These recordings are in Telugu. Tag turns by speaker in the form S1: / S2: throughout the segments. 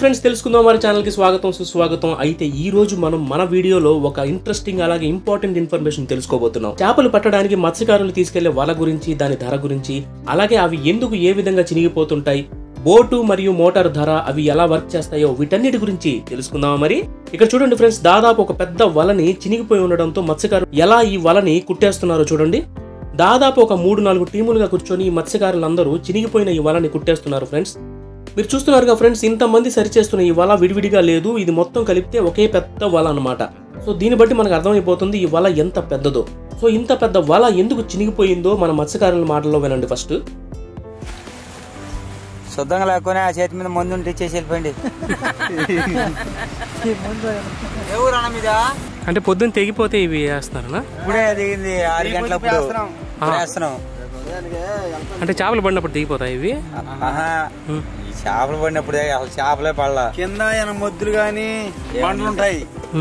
S1: ఫ్రెండ్స్ తెలుసుకుందాం మరి ఛానల్కి స్వాగతం సుస్వాగతం అయితే ఈ రోజు మనం మన వీడియోలో ఒక ఇంట్రెస్టింగ్ అలాగే ఇంపార్టెంట్ ఇన్ఫర్మేషన్ తెలుసుకోబోతున్నాం చేపలు పట్టడానికి మత్స్యకారులు తీసుకెళ్లే వల గురించి దాని ధర గురించి అలాగే అవి ఎందుకు ఏ విధంగా చినిగిపోతుంటాయి బోటు మరియు మోటార్ ధర అవి ఎలా వర్క్ చేస్తాయో వీటన్నిటి గురించి తెలుసుకుందామా మరి ఇక్కడ చూడండి ఫ్రెండ్స్ దాదాపు ఒక పెద్ద వలని చినిగిపోయి ఉండడంతో మత్స్యకారులు ఎలా ఈ వలని కుట్టేస్తున్నారో చూడండి దాదాపు ఒక మూడు నాలుగు టీములుగా కూర్చొని ఈ మత్స్యకారులందరూ చినిగిపోయిన ఈ వలని కుట్టేస్తున్నారు ఫ్రెండ్స్ మీరు చూస్తున్నారుగా ఫ్రెండ్స్ ఇంతమంది సరిచేస్తున్న ఈ వల విడివిడిగా లేదు ఇది మొత్తం కలిపితే ఒకే పెద్ద వల అన్నమాట సో దీన్ని బట్టి మనకు అర్థమైపోతుంది ఈ వల ఎంత పెద్దదో సో ఇంత పెద్ద వల ఎందుకు చినిగిపోయిందో మన మత్స్యకారుల మాటల్లో వినండి ఫస్ట్
S2: శుద్ధంగా లేకపోయినా ఆ చేతి మీద మందు ఉంటే ఇచ్చేసి వెళ్ళిపోయింది ఎవరన్నా మీద
S1: అంటే పొద్దున్న తెగిపోతే ఇవి వేస్తున్నారనా
S2: ఇప్పుడే దిగింది ఆరు గంటలప్పుడు ఇప్పుడు వేస్తున్నాం
S1: అంటే చేపలు పడినప్పుడు తెగిపోతాయి ఇవి
S2: ఆహా. ఈ చేపలు పడినప్పుడు అసలు చేపలే పడలా
S3: కింద ఆయన మొద్దులు గాని బండ్లు ఉంటాయి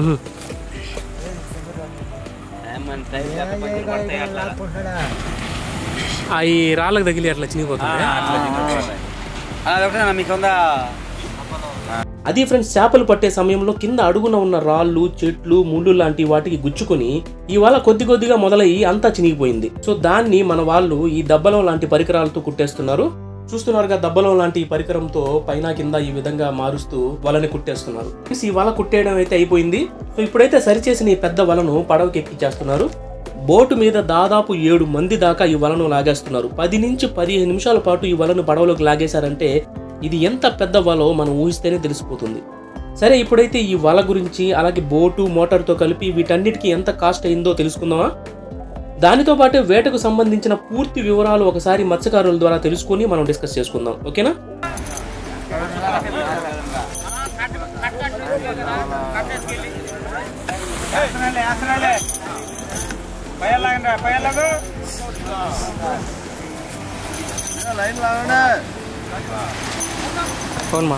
S1: అవి రాళ్ళకు తగిలి అట్లా చినిగిపోతుంది
S2: అదొకటే మీకు ఉందా
S1: అది ఫ్రెండ్స్ చేపలు పట్టే సమయంలో కింద అడుగున ఉన్న రాళ్ళు చెట్లు ముళ్ళు లాంటి వాటికి గుచ్చుకొని ఈ వల కొద్ది కొద్దిగా మొదలయ్యి అంతా చినిగిపోయింది సో దాన్ని మన వాళ్ళు ఈ దబ్బలం లాంటి పరికరాలతో కుట్టేస్తున్నారు చూస్తున్నారుగా దబ్బలం లాంటి ఈ పరికరంతో పైన కింద ఈ విధంగా మారుస్తూ వలని కుట్టేస్తున్నారు ఈ వల కుట్టేయడం అయితే అయిపోయింది సో ఇప్పుడైతే సరిచేసిన ఈ పెద్ద వలను పడవకి ఎక్కిచ్చేస్తున్నారు బోటు మీద దాదాపు ఏడు మంది దాకా ఈ వలను లాగేస్తున్నారు పది నుంచి పదిహేను నిమిషాల పాటు ఈ వలను పడవలోకి లాగేశారంటే ఇది ఎంత పెద్ద వలో మనం ఊహిస్తేనే తెలిసిపోతుంది సరే ఇప్పుడైతే ఈ వల గురించి అలాగే బోటు మోటార్తో కలిపి వీటన్నిటికీ ఎంత కాస్ట్ అయిందో తెలుసుకుందామా దానితో పాటు వేటకు సంబంధించిన పూర్తి వివరాలు ఒకసారి మత్స్యకారుల ద్వారా తెలుసుకొని మనం డిస్కస్ చేసుకుందాం ఓకేనా
S3: లైన్ లాగానే
S1: అవునమ్మా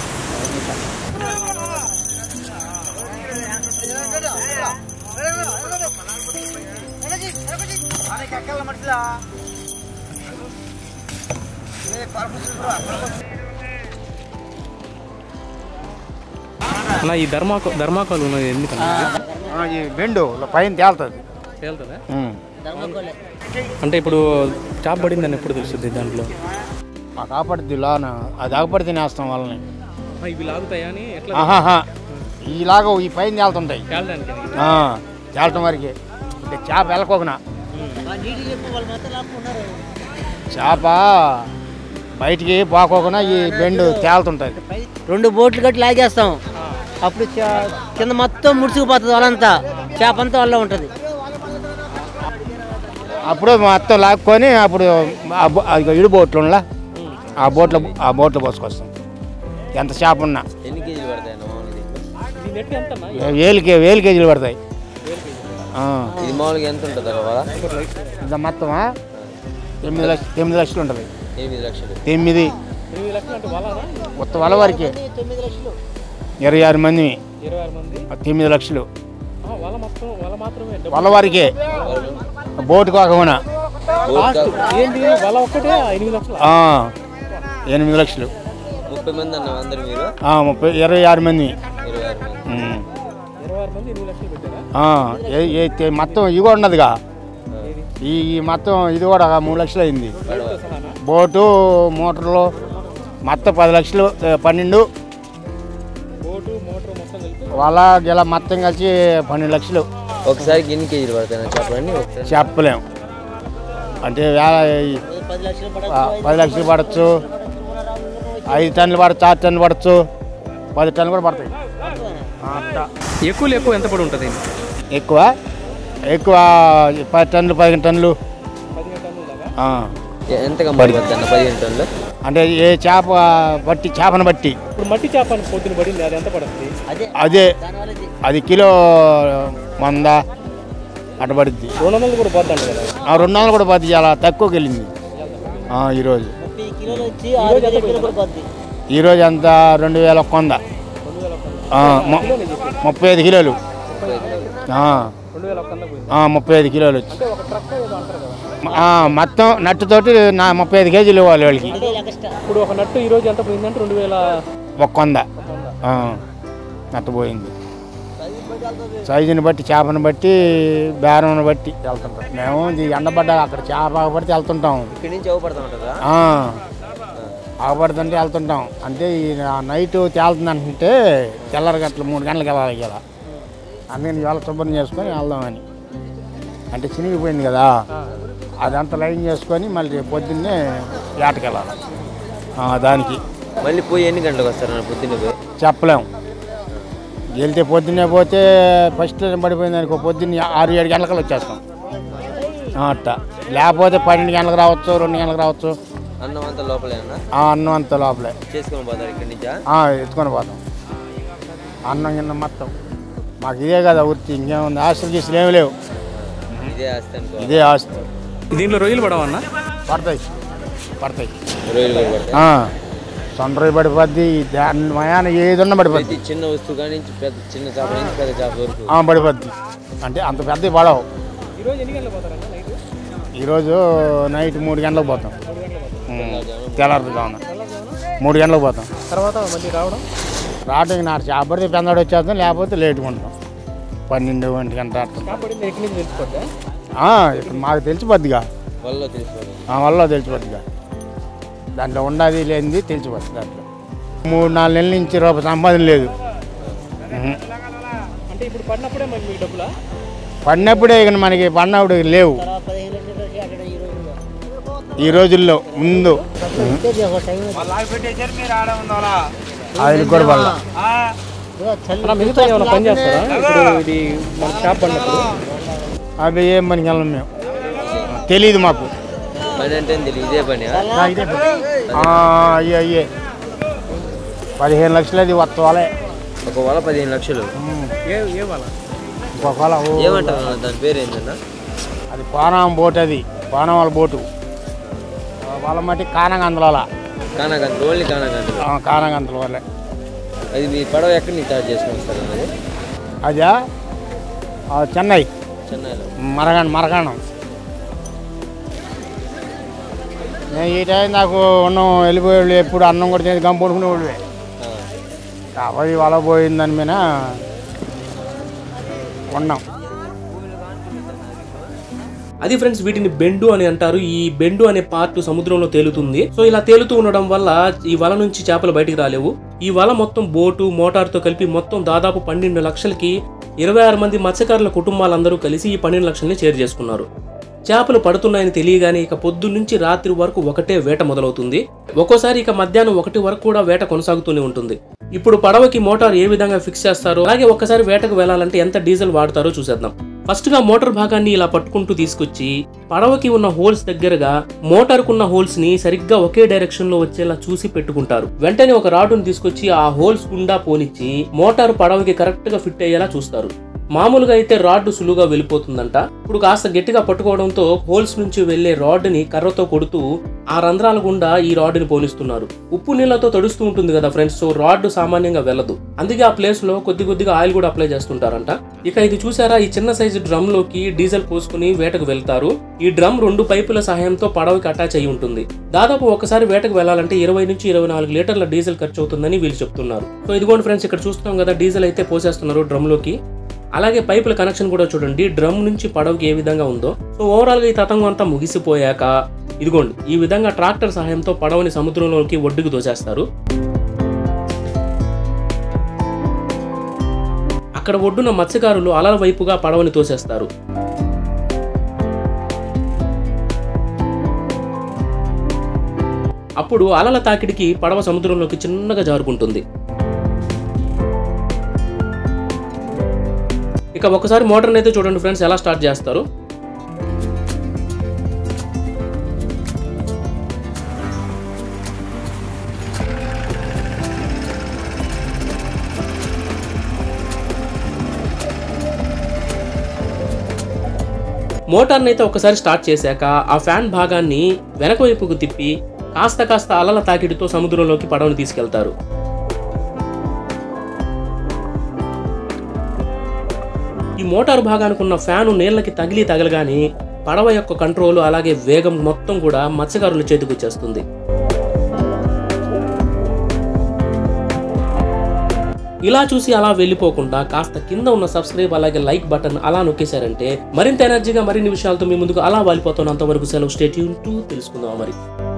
S1: అన్న ఈ ధర్మాక ధర్మాకాలు ఉన్నది ఎందుకన్నా
S3: ఈ బెండు పైన తేలుతుంది
S1: తేలుతుందా అంటే ఇప్పుడు చాప్ పడిందని ఎప్పుడు తెలుస్తుంది దాంట్లో
S3: మాకు ఆపడుద్ది లోన అది ఆగపడి తినేస్తాం వాళ్ళని
S1: ఇవి లాగుతాయా అని ఎట్లా
S3: ఆహాహా ఈలాగా ఈ పైన తేలుతుంటాయి
S1: తేలడానికి
S3: ఆ, తేలటం వరకే ఇంకా చేప వెళ్ళకోకనా చేప బయటికి పోకోకుండా ఈ బెండు తేలుతుంటుంది
S4: రెండు బోట్లు కట్టి లాగేస్తాం అప్పుడు చా- కింద మొత్తం ముడుచుకుపోతుంది వాళ్ళంతా చేప అంతా వాళ్ళ ఉంటుంది
S3: అప్పుడు మొత్తం లాక్కొని అప్పుడు ఆ బో- ఆ ఇడు బోట్లు ఉండలా ఆ బోట్లో ఆ బోట్లో పోసుకొస్తాం ఎంత చేప ఉన్నా
S2: ఎన్ని కేజీలు పడతాయి
S1: ఈ నెట్ ఎంత
S3: వేలు కే వేలు కేజీలు పడతాయి ఆ.
S2: ఇది మామూలుగా ఎంత ఉంటుంది కదా
S3: ఇది మొత్తమా ఎనిమిది లక్ష ఎనిమిది లక్షలు ఉంటుంది
S2: ఎనిమిది లక్షలు
S3: ఎనిమిది
S1: ఎనిమిది లక్షలు అంటే వాళ్ళ
S3: కొత్త వాళ్ళ వరకే ఇరవై ఆరు మంది
S1: ఇరవై ఆరు మంది
S3: తొమ్మిది లక్షలు
S1: వాళ్ళ మొత్తం వాళ్ళ మాత్రమే
S3: వాళ్ళ వరకే బోటు కాకుండా
S1: ఏంటి వాళ్ళ ఒక్కటే ఎనిమిది లక్షలు
S3: ఆ, ఎనిమిది లక్షలు
S2: ముప్పై మంది అన్న అందరు మీరు
S3: ఆ, ముప్పై ఇరవై ఆరు మంది
S2: ఇరవై ఆరు మంది
S3: ఉమ్.
S1: ఇరవై ఆరు మంది ఎనిమిది లక్షలు పెట్టారా
S3: ఆ, ఏ- ఏ- తే- మొత్తం ఇది కూడా ఉన్నదిగా ఈ ఈ మొత్తం ఇది కూడా మూడు లక్షలు అయింది బోటు మోటార్లు మొత్తం పది లక్షలు ఏ, పన్నెండు
S1: బోటు మోటార్ మొత్తం కలిపి
S3: వాళ్ళ గిల మొత్తం కలిసి పన్నెండు లక్షలు
S2: ఒకసారి ఎన్ని కేజీలు పడతాయి చెప్పండి ఒకసారి
S3: చెప్పలేం అంటే వేల
S4: పది లక్షలు
S3: ఆ, పది లక్షలు పడచ్చు ఐదు టన్నులు పడచ్చు ఆరు టన్నులు పడచ్చు పది టన్నులు కూడా పడతాయి ఆ, అట్లా.
S1: ఎక్కువ ఎక్కువ ఎంత పడి ఉంటుంది
S3: ఎక్కువ ఎక్కువ పది టన్నులు పదిహేను టన్నులు ఆ.
S2: ఎంత కంపెనీ పడుతుంది అన్న పదిహేను టన్నులు
S3: అంటే ఏ చేప బట్టి చేపను బట్టి
S1: ఇప్పుడు మట్టి చేప పొద్దున పడింది అది ఎంత పడుతుంది
S4: అదే
S3: అదే
S4: దానివల్ల ఇది.
S3: అది కిలో వంద అట్ట పడుద్ది
S1: రెండు వందలు కూడా పోద్ది అంట కదా
S3: ఆ రెండు వందలు కూడా పది చాలా తక్కువకి వెళ్ళింది ఆ, ఈరోజు
S4: ముప్పై కిలోలు వచ్చి ఆరు వేల కిలోలు కూడా పోద్ది
S3: ఈరోజు అంత రెండు వేల ఒక్క వంద ఆ, ము- ముప్పై ఐదు కిలోలు ఆ,
S1: రెండు వేల ఒక్క వంద పోయింది
S3: ఆ, ముప్పై ఐదు కిలోలు వచ్చి
S1: అంటే ఒక ట్రక్ ఏదో అంటారు కదా
S3: ఆ, మొత్తం నట్టుతోటి నా ముప్పై ఐదు కేజీలు ఇవ్వాలి వాళ్ళకి
S4: అదే ఎక్స్ట్రా
S1: ఇప్పుడు ఒక నట్టు ఈ రోజు ఎంత పోయిందంటే రెండు వేల
S3: ఒక్క వంద
S1: వంద
S3: ఆ, మెత్త పోయింది సైజుని బట్టి చేపని బట్టి బేరంని బట్టి వెళ్తుంటాం మేము ఇది ఎండబడ్డ అక్కడ చేప బాగా పడితే వెళ్తుంటాం
S4: ఇక్కడి నుంచి అవ్వబడతా ఉంటుందా
S3: ఆ, ఆగపడుతుంటే వెళ్తుంటాం అంటే ఈ నా- నైట్ తేలుతుంది అంటే తెల్లరి గంటలు మూడు గంటలకు వెళ్ళాలి కదా అందుకని ఇవాళ శుభ్రం చేసుకొని వెళ్దామని అంటే చినిగిపోయింది కదా అదంతా లైన్ చేసుకొని మళ్ళీ రేపు పొద్దున్నే వేటకి వెళ్ళాలి ఆ, దానికి
S4: మళ్ళీ పోయి ఎన్ని గంటలకు వస్తారు పొద్దున్న పోయి
S3: చెప్పలేం వెళ్తే పొద్దున్నే పోతే ఫస్ట్ లైన్ పడిపోయింది అనుకో పొద్దున్న ఆరు ఏడు గంటలకు వచ్చేస్తాం ఆ, అట్ట లేకపోతే పన్నెండు గంటలకు రావచ్చు రెండు గంటలకు రావచ్చు
S4: అన్నం అంతా లోపలేనా
S3: ఆ అన్నం అంత లోపలే
S4: చేసుకొని పోతారు ఇక్కడి నుంచా
S3: ఆ, ఎత్తుకొని పోతాం అన్నం కింద మొత్తం మాకు ఇదే కదా వృత్తి ఇంకేముంది ఆస్తులు గీస్తులు ఏమి లేవు
S4: ఇదే ఆస్తి అనుకో
S3: ఇదే ఆస్తి
S1: దీంట్లో రొయ్యలు పడవన్నా
S3: పడతాయి పడతాయి
S4: రోజులు కూడా పడతాయి
S3: ఆ, సొంత రొయ్య పడిపోద్ది దాని మయాన ఏదన్నా పడిపోద్ది
S4: ప్రతి చిన్న వస్తువు కానీ నుంచి పెద్ద చిన్న చేప నుంచి పెద్ద చేప వరకు
S3: ఆ, పడిపోద్ది అంటే అంత పెద్దవి పడవు ఈరోజు నైట్ మూడు గంటలకు పోతాం తెల్లారుగా ఉన్నాం మూడు గంటలకు పోతాం
S1: తర్వాత మళ్ళీ రావడం
S3: రావడానికి నాకు చేప పడితే పెందాడు వచ్చేస్తాం లేకపోతే లేట్గా ఉంటాం పన్నెండు ఒంటి గంట అట్లా
S1: కాబట్టి మీరు ఎక్కడి నుంచి తెలుసుకోవద్దా
S3: ఆ, ఇక్కడ మాకు తెలిసిపోద్దిగా
S4: వల్ల తెలిసిపోతుంది
S3: ఆ వల్ల తెలిసిపోద్దిగా దాంట్లో ఉండదు లేనిది తెలిసిపోద్ది దాంట్లో మూడు నాలుగు నెలల నుంచి రూపాయి సంపాదన లేదు ఉహు.
S1: అంటే ఇప్పుడు పడినప్పుడే మరి మీకు డబ్బులా
S3: పడినప్పుడే ఇక మనకి పడినప్పుడు లేవు ఈ రోజుల్లో ముందు ఆయన కూడా వల్ల
S1: మిగతా ఏమైనా పని చేస్తారా ఇప్పుడు ఇది మన షాప్ పడినప్పుడు
S3: అవి ఏం పనికి వెళ్ళం మేము తెలియదు మాకు
S4: పని అంటే తెలియదు ఇదే పని
S3: ఆ, ఇదే పని. ఆ, అయ్యే అయ్యే పదిహేను లక్షలు అది వస్తాలే
S4: ఒక వల పదిహేను లక్షలు
S1: ఏ ఏ వాళ్ళ
S3: ఇంకొక వల, ఓ.
S4: ఏమంటారు అన్న? దాని పేరు ఏంటన్నా
S3: అది పానం బోట్ అది పానం వాళ్ళ బోటు ఆ వాళ్ళ మట్టి కానగందల
S4: కానాగంత ఓన్లీ కానాగంత
S3: కానగందల వల్లే
S4: అది మీ పడవ ఎక్కడి నుంచి స్టార్ట్ చేసుకుని వస్తారు అన్నది
S3: అదా ఆ, చెన్నై
S4: చెన్నైలో
S3: మరగాణం మరగాణం నేను ఈ టైం నాకు అన్నం వెళ్ళిపోయేవాళ్ళు ఎప్పుడు అన్నం కూడా చేసి గమ్ పడుకునే వాళ్ళే
S4: ఆ.
S3: కాబట్టి వాళ్ళ పోయిన దాని మీద ఉన్నాం
S1: అది ఫ్రెండ్స్ వీటిని బెండు అని అంటారు ఈ బెండు అనే పార్ట్ సముద్రంలో తేలుతుంది సో ఇలా తేలుతూ ఉండడం వల్ల ఈ వల నుంచి చేపలు బయటికి రాలేవు ఈ వల మొత్తం బోటు మోటార్తో కలిపి మొత్తం దాదాపు పన్నెండు లక్షలకి ఇరవై ఆరు మంది మత్స్యకారుల కుటుంబాలందరూ కలిసి ఈ పన్నెండు లక్షల్ని చేరు చేసుకున్నారు చేపలు పడుతున్నాయని తెలియగానే ఇక పొద్దు నుంచి రాత్రి వరకు ఒకటే వేట మొదలవుతుంది ఒక్కోసారి ఇక మధ్యాహ్నం ఒకటి వరకు కూడా వేట కొనసాగుతూనే ఉంటుంది ఇప్పుడు పడవకి మోటార్ ఏ విధంగా ఫిక్స్ చేస్తారో అలాగే ఒక్కసారి వేటకు వెళ్ళాలంటే ఎంత డీజిల్ వాడతారో చూసేద్దాం ఫస్ట్ గా మోటార్ భాగాన్ని ఇలా పట్టుకుంటూ తీసుకొచ్చి పడవకి ఉన్న హోల్స్ దగ్గరగా మోటార్ కున్న హోల్స్ ని సరిగ్గా ఒకే డైరెక్షన్ లో వచ్చేలా చూసి పెట్టుకుంటారు వెంటనే ఒక రాడును తీసుకొచ్చి ఆ హోల్స్ గుండా పోనిచ్చి మోటార్ పడవకి కరెక్ట్ గా ఫిట్ అయ్యేలా చూస్తారు మామూలుగా అయితే రాడ్ సులువుగా వెళ్ళిపోతుందంట ఇప్పుడు కాస్త గట్టిగా పట్టుకోవడంతో హోల్స్ నుంచి వెళ్లే రాడ్ ని కర్రతో కొడుతూ ఆ రంధ్రాల గుండా ఈ రాడ్ ని పోనిస్తున్నారు ఉప్పు నీళ్లతో తడుస్తూ ఉంటుంది కదా ఫ్రెండ్స్ సో రాడ్ సామాన్యంగా వెళ్ళదు అందుకే ఆ ప్లేస్ లో కొద్ది కొద్దిగా ఆయిల్ కూడా అప్లై చేస్తుంటారంట ఇక ఇది చూసారా ఈ చిన్న సైజు డ్రమ్ లోకి డీజిల్ పోసుకుని వేటకు వెళ్తారు ఈ డ్రమ్ రెండు పైపుల సహాయంతో పడవకి అటాచ్ అయి ఉంటుంది దాదాపు ఒకసారి వేటకు వెళ్ళాలంటే ఇరవై నుంచి ఇరవై నాలుగు లీటర్ల డీజిల్ ఖర్చు అవుతుందని వీళ్ళు చెప్తున్నారు సో ఇదిగోండి ఫ్రెండ్స్ ఇక్కడ చూస్తున్నాం కదా డీజిల్ అయితే పోసేస్తున్నారు డ్రమ్ లోకి అలాగే పైపుల కనెక్షన్ కూడా చూడండి డ్రమ్ నుంచి పడవకి ఏ విధంగా ఉందో సో ఓవరాల్ గా ఈ తతంగం అంతా ముగిసిపోయాక ఇదిగోండి ఈ విధంగా ట్రాక్టర్ సహాయంతో పడవని సముద్రంలోకి ఒడ్డుకు దోసేస్తారు అక్కడ ఒడ్డున మత్స్యకారులు అలల వైపుగా పడవని తోసేస్తారు అప్పుడు అలల తాకిడికి పడవ సముద్రంలోకి చిన్నగా జారుకుంటుంది ఇక ఒకసారి మోటార్ని అయితే చూడండి ఫ్రెండ్స్ ఎలా స్టార్ట్ చేస్తారు మోటార్ని అయితే ఒకసారి స్టార్ట్ చేశాక ఆ ఫ్యాన్ భాగాన్ని వెనక వైపుకు తిప్పి కాస్త కాస్త అలల తాకిడితో సముద్రంలోకి పడవని తీసుకెళ్తారు ఈ మోటార్ భాగానికి ఉన్న ఫ్యాను నీళ్ళకి తగిలి తగలగానే పడవ యొక్క కంట్రోల్ అలాగే వేగం మొత్తం కూడా మత్స్యకారుల చేతికి వచ్చేస్తుంది ఇలా చూసి అలా వెళ్ళిపోకుండా కాస్త కింద ఉన్న సబ్స్క్రైబ్ అలాగే లైక్ బటన్ అలా నొక్కేశారంటే మరింత ఎనర్జీగా మరిన్ని విషయాలతో మీ ముందుకు అలా వాలిపోతాను అంతవరకు సెలవు స్టేట్యూన్ టు తెలుసుకుందాం మరి